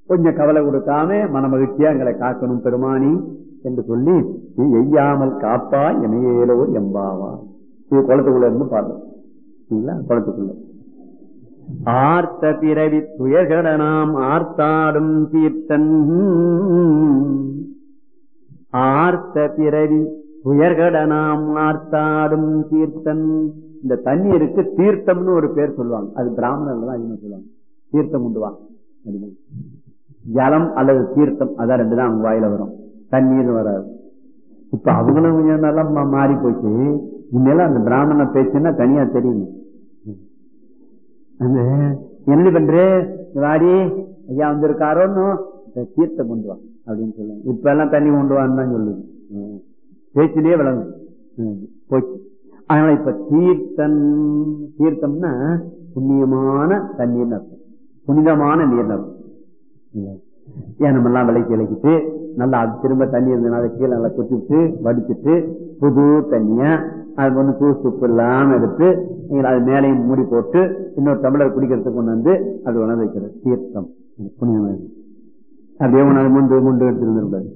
கொஞ்சம் கவலை கொடுக்காம மனமகிழ்ச்சியா எங்களை காக்கணும் பெருமானி என்று சொல்லி நீ எய்யாமல் காப்பா இணையேலோ எம்பாவா இது குளத்துக்குள்ள இருந்து பாடுறோம் சரிங்களா? குளத்துக்குள்ள ஆர்த்த பிறவி துயர்கட நாம் ஆர்த்தாடும் தீர்த்தன் ஆர்த்த பிறவி துயர்கட நாம் ஆர்த்தாடும் தீர்த்தன் இந்த தண்ணீருக்கு தீர்த்தம்னு ஒரு பேர் சொல்லுவாங்க அது பிராமணர்கள் தான் அதிகமா சொல்லுவாங்க தீர்த்தம் உண்டு வா அப்படின்னு. ஜலம் அல்லது தீர்த்தம் அதான் ரெண்டு தான் அவங்க வாயில வரும் தண்ணீர் வராது இப்ப அவங்களும் கொஞ்சம் நல்லா மா- மாறி போச்சு முன்னெல்லாம் அந்த பிராமண பேச்சுன்னா தனியா தெரியும் அந்த என்னடி பண்ற வாடி ஐயா வந்திருக்காரோன்னு இந்த தீர்த்தம் கொண்டு வா அப்படின்னு சொல்லுவாங்க இப்ப எல்லாம் தண்ணி கொண்டு வான்னு தான் சொல்லுது ம். பேச்சிலேயே விளங்கும் ம். போச்சு அதனால இப்ப தீர்த்தன் தீர்த்தம்னா புண்ணியமான தண்ணீர் அர்த்தம் புனிதமான நீர் அர்த்தம் ஏன் நம்ம எல்லாம் விலைக்கு விளக்கிட்டு நல்லா அது திரும்ப தண்ணி இருந்ததுனால அதை கீழே நல்லா கொட்டிட்டு வடிச்சிட்டு புது தண்ணிய அது வந்து தூசு உப்பு இல்லாம எடுத்து நீங்கள் அது மேலையும் மூடி போட்டு இன்னொரு தமிழர் குடிக்கிறதுக்கு கொண்டு வந்து அப்படி உணவு வைக்கிறது தீர்த்தம் புனிதமானது அப்படியே உணவு முண்டு முண்டு எடுத்துருந்துருப்பாரு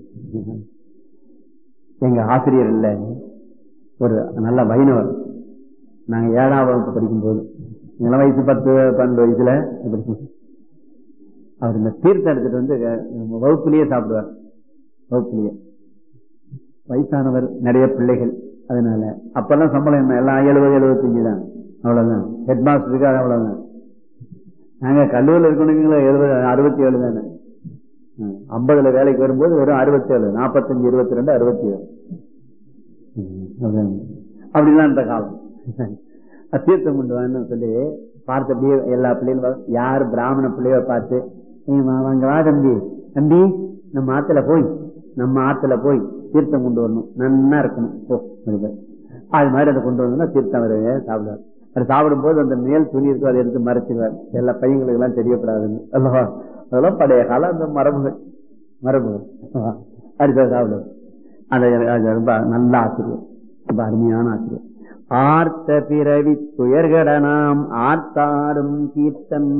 எங்க ஆசிரியர் இல்ல ஒரு நல்ல வைணவர் நாங்க ஏழாம் வகுப்பு படிக்கும்போது இளம் வயசு பத்து பன்னெண்டு வயசுல படிக்கும் அவர் இந்த தீர்த்தம் எடுத்துட்டு வந்து அஹ், வகுப்புலயே சாப்பிடுவார் வகுப்புலயே வயசானவர் நிறைய பிள்ளைகள் அதனால அப்பெல்லாம் சம்பளம் என்ன எல்லாம் எழுபது எழுபத்தஞ்சு தான் அவ்வளவுதான் ஹெட் மாஸ்டருக்கு அது அவ்வளவுதான் நாங்க கல்லூரியில் இருக்கணுங்களா எழுபது அறுபத்தி ஏழு தானே ம், ஐம்பதுல வேலைக்கு வரும்போது வெறும் அறுபத்தி ஏழு நாற்பத்தஞ்சு இருபத்தி ரெண்டு அறுபத்தி ஏழு ம், அப்படிதான். அப்படிதான் இந்த காலம் தீர்த்தம் கொண்டு வான்னு சொல்லி பார்த்து அப்படியே எல்லா பிள்ளைகளும் வா- யார் பிராமண பிள்ளைய பார்த்து "ஏய், வா, வாங்க வா தம்பி தம்பி நம்ம ஆத்துல போய் நம்ம ஆத்துல போய் தீர்த்தம் கொண்டு வரணும் நன்னா இருக்கணும் போ அப்படிம்பாரு. அது மாதிரி அதை கொண்டு வந்தோம்னா தீர்த்தம் அவர் சாப்பிடுவார் அது சாப்பிடும் போது அந்த மேல் துணி இருக்கும் அதை எடுத்து மறைச்சிடுவார் எல்லா பையங்களுக்கு எல்லாம் தெரியப்படாதுன்னு அல்லவா அதெல்லாம் பழைய காலம் அந்த மரபுகள் மரபுகள் அடுத்த சாப்பிடுவார் அது அது ரொம்ப நல்ல ஆசிரியர் ரொம்ப அருமையான ஆசிரியர் ஆர்த்த பிறவி துயர்கட நாம் ஆர்த்தாடும் கீர்த்தன்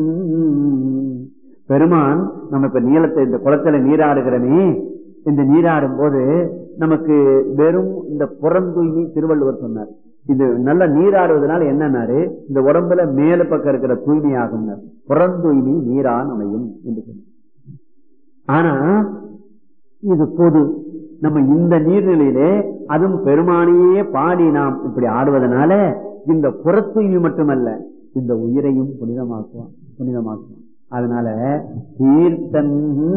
பெருமான் நம்ம இப்ப நீளத்தை இந்த குளத்துல நீராடுகிறனே இந்த நீராடும் போது நமக்கு வெறும் இந்த புறந்தூய்மை திருவள்ளுவர் சொன்னார் இது நல்ல நீராடுவதனால என்னன்னாரு இந்த உடம்புல மேல பக்கம் இருக்கிற தூய்மையாகும் புறந்தூய்மை நீரான் அமையும் என்று சொன்னார் ஆனா இது பொது நம்ம இந்த நீர்நிலையிலே அதுவும் பெருமானையே பாடி நாம் இப்படி ஆடுவதனால இந்த புறத்தூய்மை மட்டுமல்ல இந்த உயிரையும் புனிதமாக்குவான் புனிதமாக்குவான் அதனால தீர்த்தன்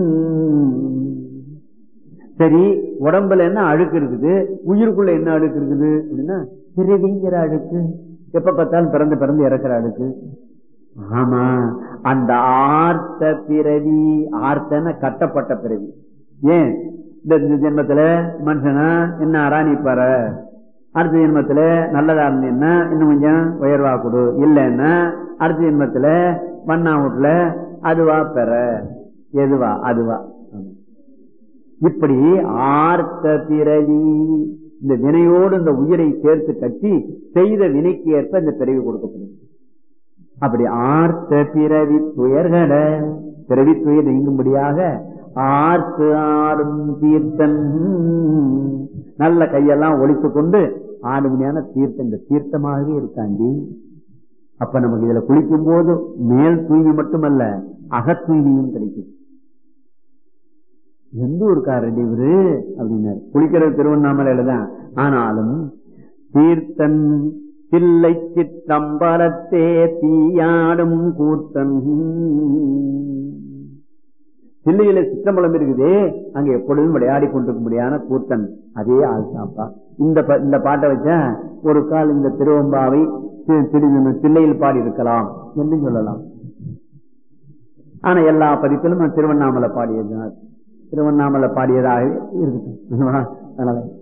சரி உடம்புல என்ன அழுக்கு இருக்குது உயிருக்குள்ள என்ன அழுக்கு இருக்குது அப்படின்னா பிறவிங்கிற அழுக்கு எப்ப பார்த்தாலும் பிறந்து பிறந்து இறக்குற அழுக்கு ஆமா அந்த ஆர்த்த பிறவி ஆர்த்தன கட்டப்பட்ட பிறவி ஏன் இந்த இந்த ஜென்மத்துல மனுஷனா என்ன ஆறா நீ பார அடுத்த ஜென்மத்துல நல்லதா இருந்தீங்கன்னா இன்னும் கொஞ்சம் உயர்வா கொடு இல்லைன்னா அடுத்த ஜென்மத்துல மண்ணா வீட்டுல அதுவா பெற எதுவா அதுவா இப்படி ஆர்த்த பிறவி இந்த வினையோடு இந்த உயிரை சேர்த்து கட்டி செய்த வினைக்கு ஏற்ப இந்த பிறவி கொடுக்கப்படும் அப்படி ஆர்த்த பிறவி துயர்கட பிறவி துயர் நீங்கும்படியாக ஆர்த்து ஆடும் தீர்த்தன் நல்ல கையெல்லாம் ஒழித்து கொண்டு ஆடும்படியான தீர்த்தம் இந்த தீர்த்தமாகவே இருக்காண்டி அப்ப நமக்கு இதுல குளிக்கும் போது மேல் தூய்மை மட்டுமல்ல அகத்தூய்மையும் கிடைக்கும் எந்த ஊருக்காரர் இவரு அப்படின்னாரு குளிக்கிறது திருவண்ணாமலையில தான் ஆனாலும் தீர்த்தன் தில்லை சித்தம்பலத்தே தீயாடும் கூத்தன் தில்லையில சித்தம்பலம் இருக்குதே அங்க எப்பொழுதும் விளையாடி கொண்டிருக்கும்படியான கூத்தன் அதே ஆள் தான்ப்பா இந்த ப- இந்த பாட்டை வச்சா ஒரு கால் இந்த திருவம்பாவை தி- திரு- தில்லையில் பாடி இருக்கலாம் என்று சொல்லலாம் ஆனா எல்லா பதிப்பிலும் திருவண்ணாமலை பாடியதுதான் திருவண்ணாமலை பாடியதாக இருக்கட்டும் அதனால